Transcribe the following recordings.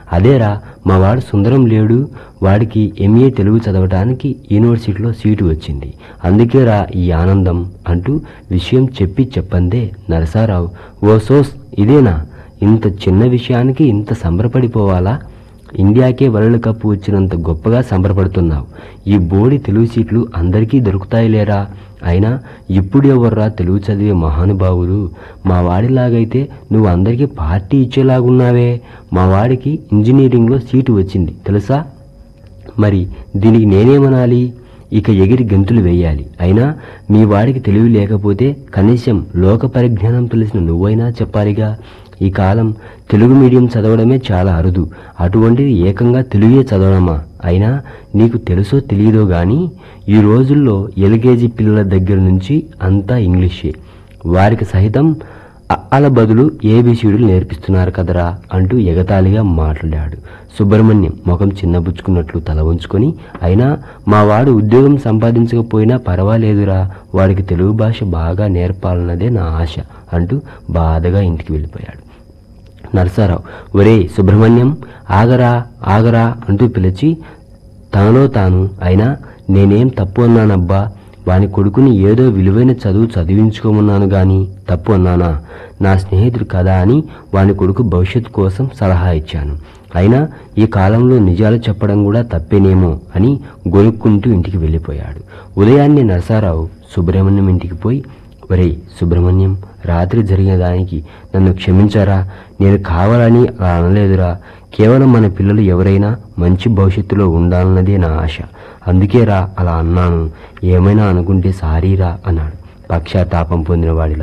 అదేరా మా వాడు సుందరం లేడు వాడికి ఎంఏ తెలుగు చదవటానికి యూనివర్సిటీలో సీటు వచ్చింది అందుకేరా ఈ ఆనందం అంటూ విషయం చెప్పి చెప్పందే నరసారావు ఓ సోస్ ఇదేనా ఇంత చిన్న విషయానికి ఇంత సంబరపడిపోవాలా ఇండియాకే వరల్డ్ కప్ వచ్చినంత గొప్పగా సంబరపడుతున్నావు ఈ బోడి తెలుగు సీట్లు అందరికీ దొరుకుతాయి లేరా అయినా ఇప్పుడు ఎవర్రా తెలుగు చదివే మహానుభావులు మా వాడిలాగైతే నువ్వు అందరికీ పార్టీ ఇచ్చేలాగున్నావే మా వాడికి ఇంజనీరింగ్లో సీటు వచ్చింది తెలుసా మరి దీనికి నేనేమనాలి ఇక ఎగిరి గెంతులు వేయాలి అయినా మీ వాడికి తెలివి లేకపోతే కనీసం లోక పరిజ్ఞానం తెలిసిన నువ్వైనా చెప్పాలిగా ఈ కాలం తెలుగు మీడియం చదవడమే చాలా అరుదు అటువంటిది ఏకంగా తెలుగే చదవడమా అయినా నీకు తెలుసో తెలియదో గాని ఈ రోజుల్లో ఎల్కేజీ పిల్లల దగ్గర నుంచి అంతా ఇంగ్లీషే వారికి సహితం అల బదులు ఏబిసిడీలు నేర్పిస్తున్నారు కదరా అంటూ ఎగతాళిగా మాట్లాడాడు సుబ్రహ్మణ్యం ముఖం చిన్నబుచ్చుకున్నట్లు తల ఉంచుకొని అయినా మా వాడు ఉద్యోగం సంపాదించకపోయినా పర్వాలేదురా వాడికి తెలుగు భాష బాగా నేర్పాలన్నదే నా ఆశ అంటూ బాధగా ఇంటికి వెళ్ళిపోయాడు నరసారావు ఒరే సుబ్రహ్మణ్యం ఆగరా ఆగరా అంటూ పిలిచి తనలో తాను అయినా నేనేం తప్పు అన్నానబ్బా వాని కొడుకుని ఏదో విలువైన చదువు చదివించుకోమన్నాను గాని తప్పు అన్నానా నా స్నేహితుడు కదా అని వాని కొడుకు భవిష్యత్తు కోసం సలహా ఇచ్చాను అయినా ఈ కాలంలో నిజాలు చెప్పడం కూడా తప్పేనేమో అని గొనుక్కుంటూ ఇంటికి వెళ్ళిపోయాడు ఉదయాన్నే నరసారావు సుబ్రహ్మణ్యం ఇంటికి పోయి ఒరేయ్ సుబ్రహ్మణ్యం రాత్రి జరిగిన దానికి నన్ను క్షమించారా నేను కావాలని అలా అనలేదురా కేవలం మన పిల్లలు ఎవరైనా మంచి భవిష్యత్తులో ఉండాలన్నదే నా ఆశ అందుకేరా అలా అన్నాను ఏమైనా అనుకుంటే సారీరా అన్నాడు పక్షాతాపం పొందిన వాడిలా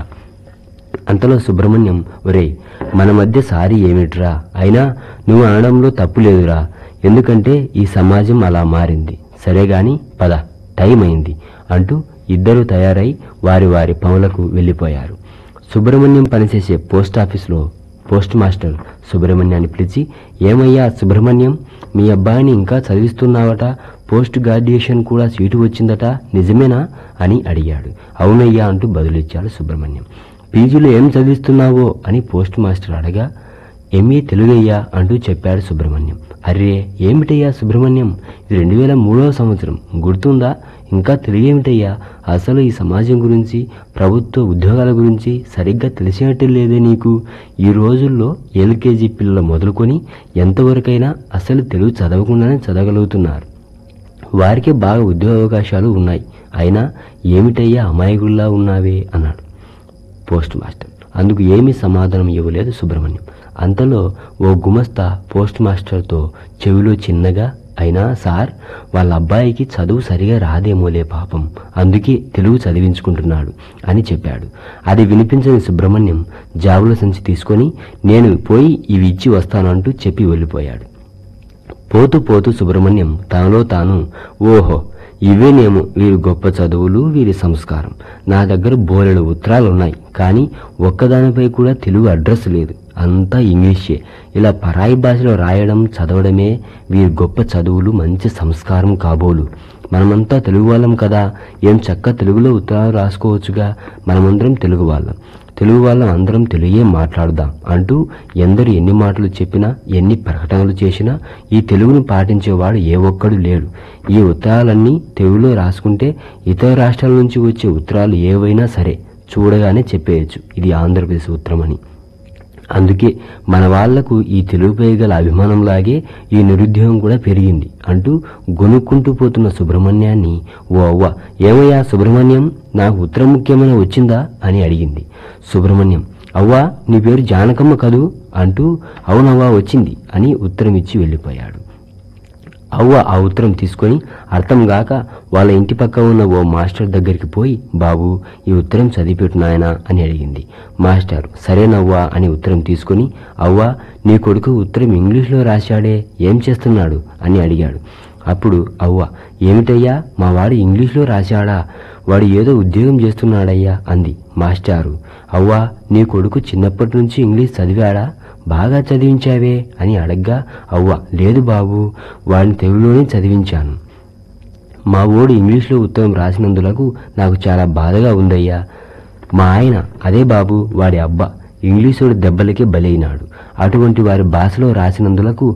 అంతలో సుబ్రహ్మణ్యం ఒరేయ్ మన మధ్య సారీ ఏమిట్రా అయినా నువ్వు అనడంలో తప్పు లేదురా ఎందుకంటే ఈ సమాజం అలా మారింది సరే గాని పద టైం అయింది అంటూ ఇద్దరు తయారై వారి వారి పనులకు వెళ్ళిపోయారు సుబ్రహ్మణ్యం పనిచేసే పోస్ట్ ఆఫీసులో పోస్ట్ మాస్టర్ సుబ్రహ్మణ్యాన్ని పిలిచి ఏమయ్యా సుబ్రహ్మణ్యం మీ అబ్బాయిని ఇంకా చదివిస్తున్నావట పోస్ట్ గ్రాడ్యుయేషన్ కూడా సీటు వచ్చిందట నిజమేనా అని అడిగాడు అవునయ్యా అంటూ బదులిచ్చాడు సుబ్రహ్మణ్యం పీజీలో ఏం చదివిస్తున్నావో అని పోస్ట్ మాస్టర్ అడగా ఎంఏ తెలుగయ్యా అంటూ చెప్పాడు సుబ్రహ్మణ్యం అర్రే ఏమిటయ్యా సుబ్రహ్మణ్యం ఇది రెండు వేల మూడవ సంవత్సరం గుర్తుందా ఇంకా తెలియేమిటయ్యా అసలు ఈ సమాజం గురించి ప్రభుత్వ ఉద్యోగాల గురించి సరిగ్గా తెలిసినట్టు లేదే నీకు ఈ రోజుల్లో ఎల్కేజీ పిల్లలు మొదలుకొని ఎంతవరకైనా అసలు తెలుగు చదవకుండానే చదవగలుగుతున్నారు వారికే బాగా ఉద్యోగ అవకాశాలు ఉన్నాయి అయినా ఏమిటయ్యా అమాయకుల్లా ఉన్నావే అన్నాడు పోస్ట్ మాస్టర్ అందుకు ఏమీ సమాధానం ఇవ్వలేదు సుబ్రహ్మణ్యం అంతలో ఓ గుమస్తా పోస్ట్ మాస్టర్తో చెవిలో చిన్నగా అయినా సార్ వాళ్ళ అబ్బాయికి చదువు సరిగా రాదేమోలే పాపం అందుకే తెలుగు చదివించుకుంటున్నాడు అని చెప్పాడు అది వినిపించని సుబ్రహ్మణ్యం జాబుల సంచి తీసుకొని నేను పోయి ఇవి ఇచ్చి వస్తానంటూ చెప్పి వెళ్ళిపోయాడు పోతూ పోతూ సుబ్రహ్మణ్యం తనలో తాను ఓహో ఇవేనేమో వీరి గొప్ప చదువులు వీరి సంస్కారం నా దగ్గర బోలెడు ఉత్తరాలు ఉన్నాయి కానీ ఒక్కదానిపై కూడా తెలుగు అడ్రస్ లేదు అంతా ఇంగ్లీషే ఇలా పరాయి భాషలో రాయడం చదవడమే వీరి గొప్ప చదువులు మంచి సంస్కారం కాబోలు మనమంతా తెలుగు వాళ్ళం కదా ఏం చక్క తెలుగులో ఉత్తరాలు రాసుకోవచ్చుగా మనమందరం తెలుగు వాళ్ళం తెలుగు వాళ్ళం అందరం తెలుగే మాట్లాడదాం అంటూ ఎందరు ఎన్ని మాటలు చెప్పినా ఎన్ని ప్రకటనలు చేసినా ఈ తెలుగును పాటించేవాడు ఏ ఒక్కడు లేడు ఈ ఉత్తరాలన్నీ తెలుగులో రాసుకుంటే ఇతర రాష్ట్రాల నుంచి వచ్చే ఉత్తరాలు ఏవైనా సరే చూడగానే చెప్పేయచ్చు ఇది ఆంధ్రప్రదేశ్ ఉత్తరమని అందుకే మన వాళ్లకు ఈ తెలుగుపై గల అభిమానంలాగే ఈ నిరుద్యోగం కూడా పెరిగింది అంటూ గొనుక్కుంటూ పోతున్న సుబ్రహ్మణ్యాన్ని ఓ అవ్వ ఏమయ్యా సుబ్రహ్మణ్యం నాకు ఉత్తరం ముఖ్యమైన వచ్చిందా అని అడిగింది సుబ్రహ్మణ్యం అవ్వా నీ పేరు జానకమ్మ కదూ అంటూ అవునవ్వా వచ్చింది అని ఉత్తరం ఇచ్చి వెళ్ళిపోయాడు అవ్వ ఆ ఉత్తరం తీసుకొని అర్థం గాక వాళ్ళ ఇంటి పక్క ఉన్న ఓ మాస్టర్ దగ్గరికి పోయి బాబు ఈ ఉత్తరం చదివిపెట్టు నాయనా అని అడిగింది మాస్టర్ సరేనవ్వా అని ఉత్తరం తీసుకొని అవ్వ నీ కొడుకు ఉత్తరం ఇంగ్లీష్లో రాశాడే ఏం చేస్తున్నాడు అని అడిగాడు అప్పుడు అవ్వ ఏమిటయ్యా మా వాడు ఇంగ్లీష్లో రాశాడా వాడు ఏదో ఉద్యోగం చేస్తున్నాడయ్యా అంది మాస్టారు అవ్వా నీ కొడుకు చిన్నప్పటి నుంచి ఇంగ్లీష్ చదివాడా బాగా చదివించావే అని అడగ్గా అవ్వ లేదు బాబు వాడిని తెలుగులోనే చదివించాను మా ఓడు ఇంగ్లీష్లో ఉత్తరం రాసినందులకు నాకు చాలా బాధగా ఉందయ్యా మా ఆయన అదే బాబు వాడి అబ్బ ఇంగ్లీషుడు దెబ్బలకే బలైనాడు అటువంటి వారి భాషలో రాసినందులకు